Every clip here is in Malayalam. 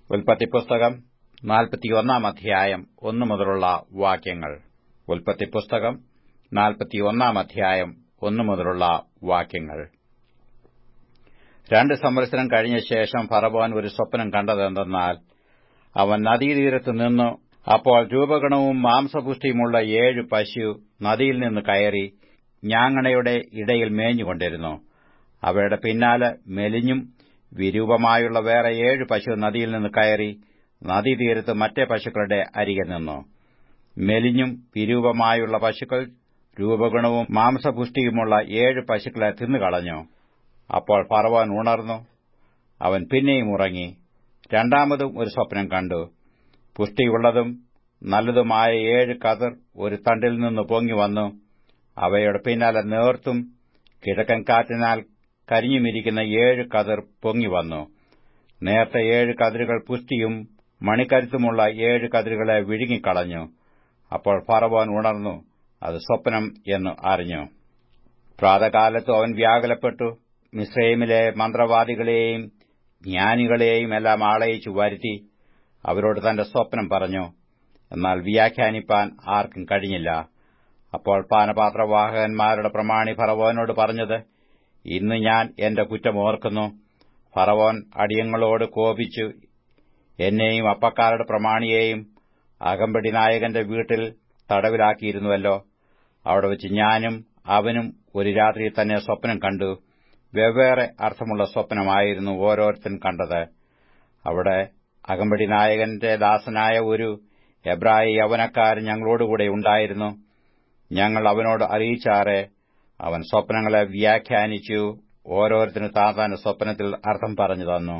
ഉൽപ്പത്തി പുസ്തകം നാൽപ്പത്തിയൊന്നാം അധ്യായം ഒന്നു മുതലുള്ള വാക്യങ്ങൾ ഉൽപ്പത്തി പുസ്തകം നാൽപ്പത്തിയൊന്നാം അധ്യായം ഒന്നു മുതലുള്ള വാക്യങ്ങൾ രണ്ട് സംവത്സരം കഴിഞ്ഞ ശേഷം ഫറവോൻ ഒരു സ്വപ്നം കണ്ടതെന്തെന്നാൽ അവൻ നദീതീരത്ത് നിന്നു അപ്പോൾ രൂപഗുണവും മാംസപുഷ്ടിയുമുള്ള ഏഴ് പശു നദിയിൽ നിന്ന് കയറി ഞാങ്ങണയുടെ ഇടയിൽ മേഞ്ഞുകൊണ്ടിരുന്നു അവയുടെ പിന്നാലെ മെലിഞ്ഞും വിരൂപമായുള്ള വേറെ ഏഴ് പശു നദിയിൽ നിന്ന് കയറി നദീതീരത്ത് മറ്റേ പശുക്കളുടെ അരികെ നിന്നു മെലിഞ്ഞും വിരൂപമായുള്ള പശുക്കൾ രൂപഗുണവും മാംസപുഷ്ടിയുമുള്ള ഏഴ് പശുക്കളെ തിന്നുകളഞ്ഞു അപ്പോൾ ഫറവോൻ ഉണർന്നു അവൻ പിന്നെയും ഉറങ്ങി രണ്ടാമതും ഒരു സ്വപ്നം കണ്ടു പുഷ്ടിയുള്ളതും നല്ലതുമായ ഏഴ് കതിർ ഒരു തണ്ടിൽ നിന്ന് പൊങ്ങി വന്നു അവയുടെ പിന്നാലെ നേർത്തും കിഴക്കൻ കാറ്റിനാൽ കരിഞ്ഞുമിരിക്കുന്ന ഏഴ് കതിർ പൊങ്ങി വന്നു നേർത്ത ഏഴ് കതിരുകൾ പുഷ്ടിയും മണിക്കരുത്തുമുള്ള ഏഴ് കതിരുകളെ വിഴുങ്ങിക്കളഞ്ഞു അപ്പോൾ ഫറവോൻ ഉണർന്നു അത് സ്വപ്നം എന്ന് അറിഞ്ഞു പ്രാതകാലത്ത് അവൻ വ്യാകുലപ്പെട്ടു മിസ്രൈമിലെ മന്ത്രവാദികളെയും ജ്ഞാനികളെയും എല്ലാം ആളയിച്ചു വരുത്തി അവരോട് തന്റെ സ്വപ്നം പറഞ്ഞു എന്നാൽ വ്യാഖ്യാനിപ്പാൻ ആർക്കും കഴിഞ്ഞില്ല അപ്പോൾ പാനപാത്രവാഹകന്മാരുടെ പ്രമാണി ഫറവോനോട് പറഞ്ഞത് ഇന്ന് ഞാൻ എന്റെ കുറ്റം ഓർക്കുന്നു ഫറവോൻ അടിയങ്ങളോട് കോപിച്ചു എന്നെയും അപ്പക്കാരുടെ പ്രമാണിയെയും അകമ്പടി നായകന്റെ വീട്ടിൽ തടവിലാക്കിയിരുന്നുവല്ലോ അവിടെ വെച്ച് ഞാനും അവനും ഒരു രാത്രി തന്നെ സ്വപ്നം കണ്ടു വെവ്വേറെ അർത്ഥമുള്ള സ്വപ്നമായിരുന്നു ഓരോരുത്തൻ കണ്ടത് അവിടെ അകമ്പടി നായകന്റെ ദാസനായ ഒരു എബ്രായ യവനക്കാരൻ ഞങ്ങളോടുകൂടെ ഉണ്ടായിരുന്നു ഞങ്ങൾ അവനോട് അറിയിച്ചാറെ അവൻ സ്വപ്നങ്ങളെ വ്യാഖ്യാനിച്ചു ഓരോരുത്തന് താതാന്റെ സ്വപ്നത്തിൽ അർത്ഥം പറഞ്ഞു തന്നു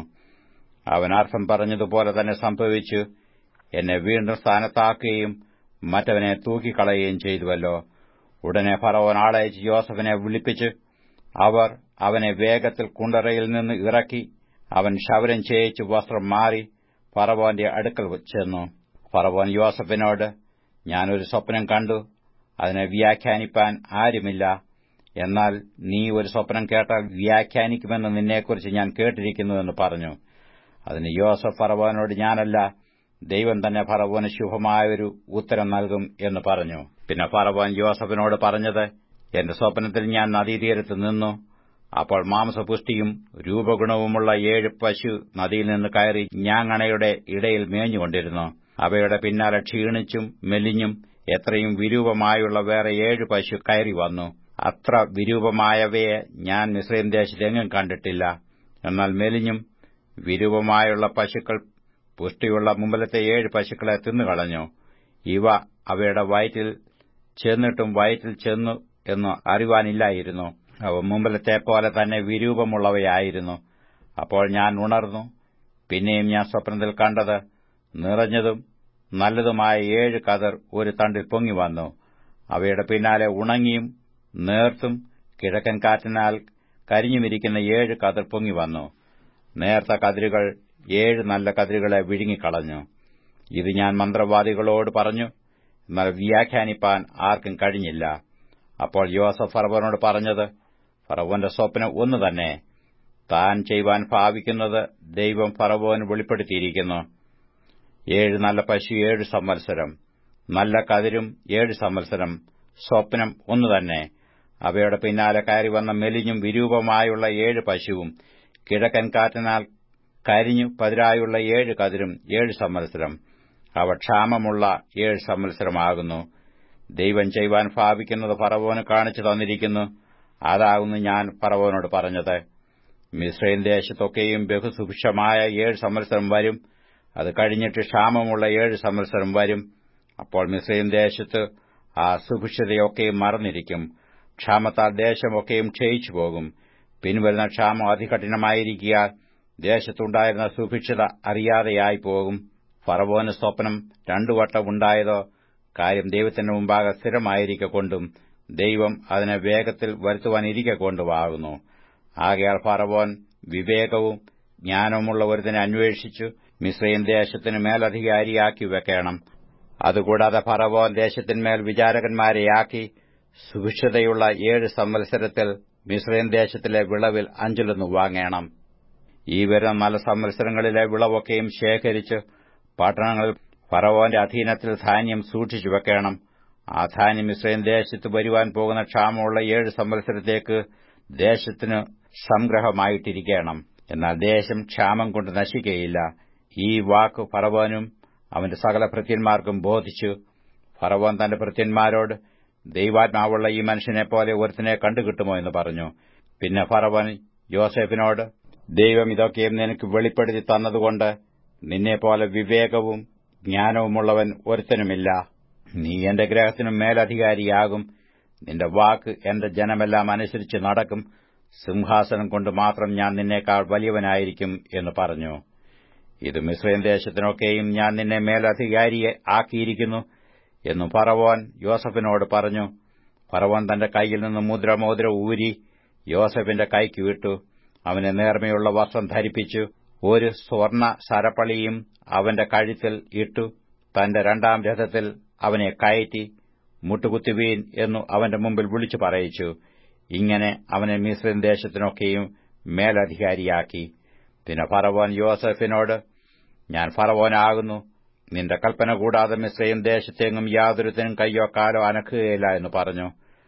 അവൻ അർത്ഥം പറഞ്ഞതുപോലെ തന്നെ സംഭവിച്ചു എന്നെ വീണ്ടും സ്ഥാനത്താക്കുകയും മറ്റവനെ തൂക്കിക്കളയുകയും ചെയ്തുവല്ലോ ഉടനെ ഫറവോൻ ആളയച്ച് ജോസഫിനെ വിളിപ്പിച്ച് അവർ അവനെ വേഗത്തിൽ കുണ്ടറയിൽ നിന്ന് ഇറക്കി അവൻ ശവരം ചെയ്യിച്ച് വസ്ത്രം മാറി ഫറവോന്റെ അടുക്കൽ ചെന്നു ഫറവോൻ യോസഫിനോട് ഞാനൊരു സ്വപ്നം കണ്ടു അതിനെ വ്യാഖ്യാനിപ്പാൻ ആരുമില്ല എന്നാൽ നീ ഒരു സ്വപ്നം കേട്ടാൽ വ്യാഖ്യാനിക്കുമെന്ന് നിന്നെക്കുറിച്ച് ഞാൻ കേട്ടിരിക്കുന്നുവെന്ന് പറഞ്ഞു അതിന് യോസഫ് ഫറവോനോട് ഞാനല്ല ദൈവം തന്നെ ഫറവോന് ശുഭമായൊരു ഉത്തരം നൽകും എന്ന് പറഞ്ഞു പിന്നെ ഫറവോൻ യോസഫിനോട് പറഞ്ഞത് എന്റെ സ്വപ്നത്തിൽ ഞാൻ നദീതീരത്ത് നിന്നു അപ്പോൾ മാംസപുഷ്ടിയും രൂപഗുണവുമുള്ള ഏഴ് പശു നദിയിൽ നിന്ന് കയറി ഞാങ്ങണയുടെ ഇടയിൽ മേഞ്ഞുകൊണ്ടിരുന്നു അവയുടെ പിന്നാലെ ക്ഷീണിച്ചും മെലിഞ്ഞും എത്രയും വിരൂപമായുള്ള വേറെ ഏഴ് പശു കയറി വന്നു അത്ര വിരൂപമായവയെ ഞാൻ മിശ്രീം ദേശത്തെങ്ങും കണ്ടിട്ടില്ല എന്നാൽ മെലിഞ്ഞും വിരൂപമായുള്ള പശുക്കൾ പുഷ്ടിയുള്ള മുമ്പിലത്തെ ഏഴ് പശുക്കളെ തിന്നുകളഞ്ഞു ഇവ അവയുടെ വയറ്റിൽ ചെന്നിട്ടും വയറ്റിൽ ചെന്നു എന്ന് അറിവാനില്ലായിരുന്നു അവ മുമ്പിലത്തെ പോലെ തന്നെ വിരൂപമുള്ളവയായിരുന്നു അപ്പോൾ ഞാൻ ഉണർന്നു പിന്നെയും ഞാൻ സ്വപ്നത്തിൽ കണ്ടത് നിറഞ്ഞതും നല്ലതുമായ ഏഴ് കതിർ ഒരു തണ്ടിൽ പൊങ്ങി വന്നു അവയുടെ പിന്നാലെ ഉണങ്ങിയും നേർത്തും കിഴക്കൻ കാറ്റിനാൽ കരിഞ്ഞുമിരിക്കുന്ന ഏഴ് കതിർ പൊങ്ങി വന്നു നേർത്ത കതിരുകൾ ഏഴ് നല്ല കതിരുകളെ വിഴുങ്ങിക്കളഞ്ഞു ഇത് ഞാൻ മന്ത്രവാദികളോട് പറഞ്ഞു എന്നാൽ വ്യാഖ്യാനിപ്പാൻ ആർക്കും കഴിഞ്ഞില്ല അപ്പോൾ യോസഫ് ഫറവോനോട് പറഞ്ഞത് ഫറവോന്റെ സ്വപ്നം ഒന്നു തന്നെ താൻ ചെയ്യുവാൻ ഭാവിക്കുന്നത് ദൈവം ഫറവോന് വെളിപ്പെടുത്തിയിരിക്കുന്നു ഏഴ് നല്ല പശു ഏഴ് സംവത്സരം നല്ല കതിരും ഏഴ് സംവത്സരം സ്വപ്നം ഒന്നു തന്നെ അവയുടെ പിന്നാലെ കയറി വന്ന മെലിഞ്ഞും വിരൂപമായുള്ള ഏഴ് പശുവും കിഴക്കൻ കാറ്റിനാൽ കരിഞ്ഞു പതിരായുള്ള ഏഴ് കതിരും ഏഴ് സംവത്സരം അവ ക്ഷാമമുള്ള ഏഴ് സംവത്സരമാകുന്നു ദൈവം ചെയ്യുവാൻ ഭാവിക്കുന്നത് ഫറവോന് കാണിച്ചു തന്നിരിക്കുന്നു അതാകുന്നു ഞാൻ ഫറവോനോട് പറഞ്ഞത് മിശ്രൈൻ ദേശത്തൊക്കെയും ബഹുസുഭിക്ഷമായ ഏഴ് സംവത്സരം വരും അത് കഴിഞ്ഞിട്ട് ക്ഷാമമുള്ള ഏഴ് സംവത്സരം വരും അപ്പോൾ മിശ്രൈൻ ദേശത്ത് ആ സുഭിക്ഷതയൊക്കെയും മറന്നിരിക്കും ക്ഷാമത്താൽ ദേശമൊക്കെയും ക്ഷയിച്ചു പോകും പിൻവരുന്ന ക്ഷാമം അതികഠിനമായിരിക്കുക ദേശത്തുണ്ടായിരുന്ന സുഭിക്ഷത അറിയാതെയായി പോകും ഫറവോന് സ്വപ്നം രണ്ടു വട്ടം ഉണ്ടായതോ കാര്യം ദൈവത്തിന്റെ മുമ്പാകെ സ്ഥിരമായിരിക്കൊണ്ടും ദൈവം അതിനെ വേഗത്തിൽ വരുത്തുവാനിരിക്കൊണ്ടുമാകുന്നു ആകയാൽ ഫറവോൻ വിവേകവും ജ്ഞാനവുമുള്ള ഒരുത്തിനെ അന്വേഷിച്ചു മിശ്രയും ദേശത്തിന് മേലധികാരിയാക്കി വെക്കണം അതുകൂടാതെ ഫറവോൻ ദേശത്തിന്മേൽ വിചാരകന്മാരെയാക്കി സുഭിക്ഷതയുള്ള ഏഴ് സംവത്സരത്തിൽ മിശ്രയും ദേശത്തിലെ വിളവിൽ അഞ്ചിലൊന്ന് വാങ്ങണം ഈ വരുന്ന നല്ല സംവത്സരങ്ങളിലെ വിളവൊക്കെയും ശേഖരിച്ച് പട്ടണങ്ങളിൽ ഫറവോന്റെ അധീനത്തിൽ ധാന്യം സൂക്ഷിച്ചു വെക്കണം ആ ധാന്യം ഇസ്രയേൽ ദേശത്ത് വരുവാൻ പോകുന്ന ക്ഷാമമുള്ള ഏഴ് സംവത്സരത്തേക്ക് ദേശത്തിന് സംഗ്രഹമായിട്ടിരിക്കണം എന്നാൽ ദേശം ക്ഷാമം കൊണ്ട് നശിക്കയില്ല ഈ വാക്ക് ഫറവോനും അവന്റെ സകല ഭൃത്യന്മാർക്കും ബോധിച്ചു ഫറവോൻ തന്റെ ഭൃത്യന്മാരോട് ദൈവാത്മാവുള്ള ഈ മനുഷ്യനെപ്പോലെ ഒരുത്തിനെ കണ്ടുകിട്ടുമോ എന്ന് പറഞ്ഞു പിന്നെ ഫറവോൻ യോസെഫിനോട് ദൈവം ഇതൊക്കെയും നിനക്ക് വെളിപ്പെടുത്തി തന്നതുകൊണ്ട് നിന്നെപ്പോലെ വിവേകവും ജ്ഞാനവുമുള്ളവൻ ഒരുത്തനുമില്ല നീ എന്റെ ഗ്രഹത്തിനും മേലധികാരിയാകും നിന്റെ വാക്ക് എന്റെ ജനമെല്ലാം അനുസരിച്ച് നടക്കും സിംഹാസനം കൊണ്ട് മാത്രം ഞാൻ നിന്നേക്കാൾ വലിയവനായിരിക്കും എന്ന് പറഞ്ഞു ഇത് മിശ്രയും ദേശത്തിനൊക്കെയും ഞാൻ നിന്നെ മേലധികാരിയെ ആക്കിയിരിക്കുന്നു എന്നു ഫറവോൻ യോസഫിനോട് പറഞ്ഞു ഫറവോൻ തന്റെ കൈയിൽ നിന്ന് മുദ്രമോദ്ര ഊരി യോസഫിന്റെ കൈക്ക് വിട്ടു അവനെ നേർമയുള്ള വസ്ത്രം ധരിപ്പിച്ചു ഒരു സ്വർണ സരപ്പളിയും അവന്റെ കഴുത്തിൽ ഇട്ടു തന്റെ രണ്ടാം രഥത്തിൽ അവനെ കയറ്റി മുട്ടുകുത്തുവീൻ എന്നു അവന്റെ മുമ്പിൽ വിളിച്ചു പറയിച്ചു ഇങ്ങനെ അവനെ മിശ്രൻ ദേശത്തിനൊക്കെയും മേലധികാരിയാക്കി പിന്നെ ഫറവോൻ യോസഫിനോട് ഞാൻ ഫറവോനാകുന്നു നിന്റെ കൽപ്പന കൂടാതെ മിശ്രയും ദേശത്തെങ്ങും യാതൊരുത്തിനും കയ്യോ കാലോ അനക്കുകയില്ല എന്ന് പറഞ്ഞു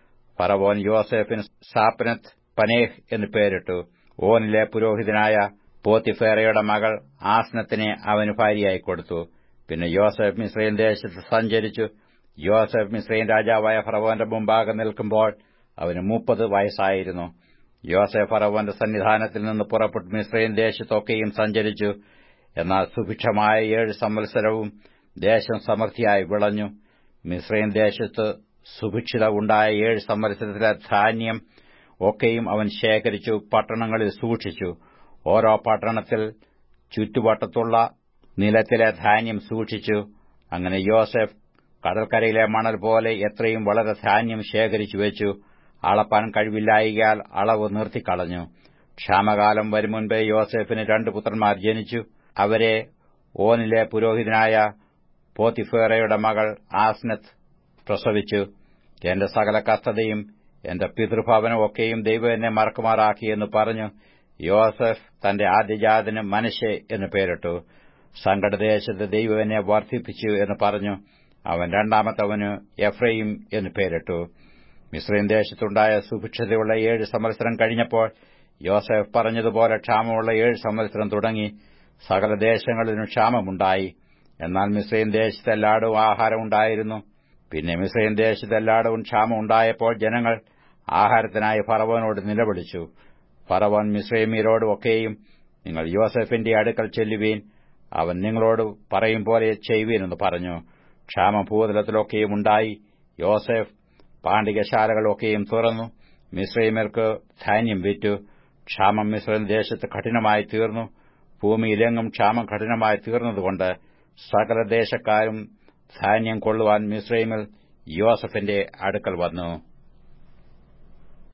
ഫറവോൻ യോസഫിന് സാപ്നത്ത് പനേഹ് എന്ന് പേരിട്ടു ഓനിലെ പുരോഹിതനായ പോത്തിഫേറയുടെ മകൾ ആസ്നത്തിനെ അവന് ഭാര്യയായി കൊടുത്തു പിന്നെ യോസഫ് മിശ്രയും ദേശത്ത് സഞ്ചരിച്ചു യോസഫ് മിശ്രയും രാജാവായ ഫറവോന്റെ മുമ്പാകെ നിൽക്കുമ്പോൾ അവന് മുപ്പത് വയസ്സായിരുന്നു യോസഫ് ഫറവോന്റെ സന്നിധാനത്തിൽ നിന്ന് പുറപ്പെട്ട് മിശ്രയും ദേശത്തൊക്കെയും സഞ്ചരിച്ചു എന്നാൽ സുഭിക്ഷമായ ഏഴ് സംവത്സരവും ദേശം സമൃദ്ധിയായി വിളഞ്ഞു മിശ്രയും ദേശത്ത് സുഭിക്ഷിത ഉണ്ടായ ഏഴ് സംവത്സരത്തിലെ ധാന്യം ഒക്കെയും അവൻ ശേഖരിച്ചു പട്ടണങ്ങളിൽ സൂക്ഷിച്ചു ഓരോ പട്ടണത്തിൽ ചുറ്റുവട്ടത്തുള്ള നിലത്തിലെ ധാന്യം സൂക്ഷിച്ചു അങ്ങനെ യോസെഫ് കടൽക്കരയിലെ മണൽ പോലെ എത്രയും വളരെ ധാന്യം ശേഖരിച്ചു വെച്ചു അളപ്പാൻ കഴിവില്ലായികയാൽ അളവ് നിർത്തിക്കളഞ്ഞു ക്ഷാമകാലം വരും മുൻപേ യോസെഫിന് രണ്ട് പുത്രന്മാർ ജനിച്ചു അവരെ ഓനിലെ പുരോഹിതനായ പോത്തിഫേറയുടെ മകൾ ആസ്നത്ത് പ്രസവിച്ചു എന്റെ സകല കസ്തതയും എന്റെ പിതൃഭവനം ഒക്കെയും ദൈവം എന്നെ മറക്കുമാറാക്കിയെന്ന് പറഞ്ഞു യോസഫ് തന്റെ ആദ്യജാതന് മനശെ എന്ന് പേരിട്ടു സങ്കടദേശത്ത് ദൈവം എന്നെ വർദ്ധിപ്പിച്ചു എന്ന് പറഞ്ഞു അവൻ രണ്ടാമത്തവന് എഫ്രൈം എന്ന് പേരിട്ടു മിശ്രയും ദേശത്തുണ്ടായ സുഭിക്ഷതയുള്ള ഏഴ് സംവത്സരം കഴിഞ്ഞപ്പോൾ യോസഫ് പറഞ്ഞതുപോലെ ക്ഷാമമുള്ള ഏഴ് സംവത്സരം തുടങ്ങി സകല ദേശങ്ങളിലും ക്ഷാമമുണ്ടായി എന്നാൽ മിശ്രയും ദേശത്തെല്ലായിടവും ആഹാരമുണ്ടായിരുന്നു പിന്നെ മിശ്രയും ദേശത്തെല്ലായിടവും ക്ഷാമം ഉണ്ടായപ്പോൾ ജനങ്ങൾ ആഹാരത്തിനായി ഫറവോനോട് നിലവിളിച്ചു ഫറവോൻ മിശ്രൈമീരോട് ഒക്കെയും നിങ്ങൾ യോസഫിന്റെ അടുക്കൽ ചെല്ലുവീൻ അവൻ നിങ്ങളോട് പറയും പോലെ ചെയ്യുവീനെന്ന് പറഞ്ഞു ക്ഷാമം ഭൂതലത്തിലൊക്കെയും ഉണ്ടായി യോസഫ് പാണ്ഡികശാലകളൊക്കെയും തുറന്നു മിശ്രൈമർക്ക് ധാന്യം വിറ്റു ക്ഷാമം മിശ്രൻ ദേശത്ത് കഠിനമായി തീർന്നു ഭൂമിയിലെങ്ങും ക്ഷാമം കഠിനമായി തീർന്നതുകൊണ്ട് സകല ദേശക്കാരും ധാന്യം കൊള്ളുവാൻ മിശ്രൈമിൽ യോസഫിന്റെ അടുക്കൽ വന്നു